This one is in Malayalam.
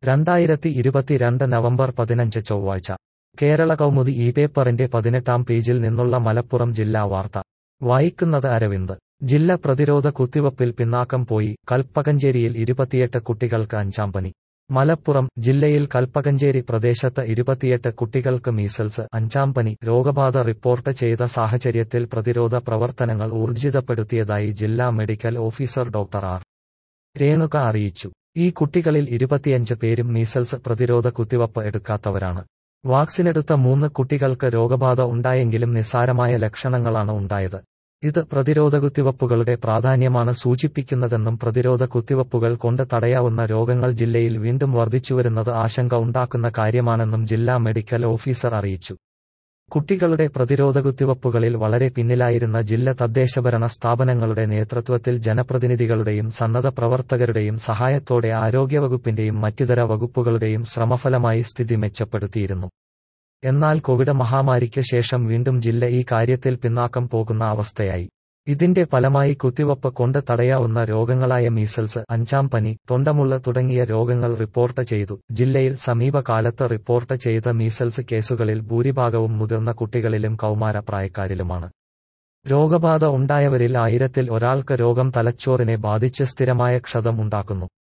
രണ്ടായിരത്തി ഇരുപത്തിരണ്ട് നവംബർ പതിനഞ്ച് ചൊവ്വാഴ്ച കേരള കൗമുദി ഈ പേപ്പറിന്റെ പതിനെട്ടാം പേജിൽ നിന്നുള്ള മലപ്പുറം ജില്ലാ വാർത്ത വായിക്കുന്നത് അരവിന്ദ് ജില്ല പ്രതിരോധ കുത്തിവപ്പിൽ പിന്നാക്കം പോയി കൽപ്പകഞ്ചേരിയിൽ ഇരുപത്തിയെട്ട് കുട്ടികൾക്ക് അഞ്ചാം പനി മലപ്പുറം ജില്ലയിൽ കൽപ്പകഞ്ചേരി പ്രദേശത്ത് ഇരുപത്തിയെട്ട് കുട്ടികൾക്ക് മീസൽസ് അഞ്ചാം പനി രോഗബാധ റിപ്പോർട്ട് ചെയ്ത സാഹചര്യത്തിൽ പ്രതിരോധ പ്രവർത്തനങ്ങൾ ഊർജിതപ്പെടുത്തിയതായി ജില്ലാ medical officer doctor R Renuka അറിയിച്ചു ഈ കുട്ടികളിൽ ഇരുപത്തിയഞ്ച് പേരും മീസൽസ് പ്രതിരോധ കുത്തിവപ്പ് എടുക്കാത്തവരാണ് വാക്സിനെടുത്ത മൂന്ന് കുട്ടികൾക്ക് രോഗബാധ ഉണ്ടായെങ്കിലും നിസ്സാരമായ ലക്ഷണങ്ങളാണ് ഉണ്ടായത് ഇത് പ്രതിരോധ കുത്തിവപ്പുകളുടെ പ്രാധാന്യമാണ് സൂചിപ്പിക്കുന്നതെന്നും പ്രതിരോധ കുത്തിവപ്പുകൾ കൊണ്ട് തടയാവുന്ന രോഗങ്ങൾ ജില്ലയിൽ വീണ്ടും വർദ്ധിച്ചുവരുന്നത് ആശങ്ക ഉണ്ടാക്കുന്ന കാര്യമാണെന്നും ജില്ലാ മെഡിക്കൽ ഓഫീസർ അറിയിച്ചു കുട്ടികളുടെ പ്രതിരോധ കുത്തിവപ്പുകളിൽ വളരെ പിന്നിലായിരുന്ന ജില്ല തദ്ദേശഭരണ സ്ഥാപനങ്ങളുടെ നേതൃത്വത്തിൽ ജനപ്രതിനിധികളുടെയും സന്നദ്ധ പ്രവർത്തകരുടെയും സഹായത്തോടെ ആരോഗ്യവകുപ്പിന്റെയും മറ്റിതര വകുപ്പുകളുടെയും ശ്രമഫലമായി സ്ഥിതി മെച്ചപ്പെടുത്തിയിരുന്നു എന്നാൽ കോവിഡ് മഹാമാരിക്ക് ശേഷം വീണ്ടും ജില്ല ഈ കാര്യത്തിൽ പിന്നാക്കം പോകുന്ന അവസ്ഥയായി ഇതിന്റെ ഫലമായി കുത്തിവപ്പ് കൊണ്ട് തടയാവുന്ന രോഗങ്ങളായ മീസൽസ് അഞ്ചാം പനി തൊണ്ടമുള്ള തുടങ്ങിയ രോഗങ്ങൾ റിപ്പോർട്ട് ചെയ്തു ജില്ലയിൽ സമീപകാലത്ത് റിപ്പോർട്ട് ചെയ്ത മീസൽസ് കേസുകളിൽ ഭൂരിഭാഗവും മുതിർന്ന കുട്ടികളിലും കൗമാര പ്രായക്കാരിലുമാണ് രോഗബാധ ഉണ്ടായവരിൽ ആയിരത്തിൽ ഒരാൾക്ക് രോഗം തലച്ചോറിനെ ബാധിച്ച് സ്ഥിരമായ ക്ഷതം ഉണ്ടാക്കുന്നു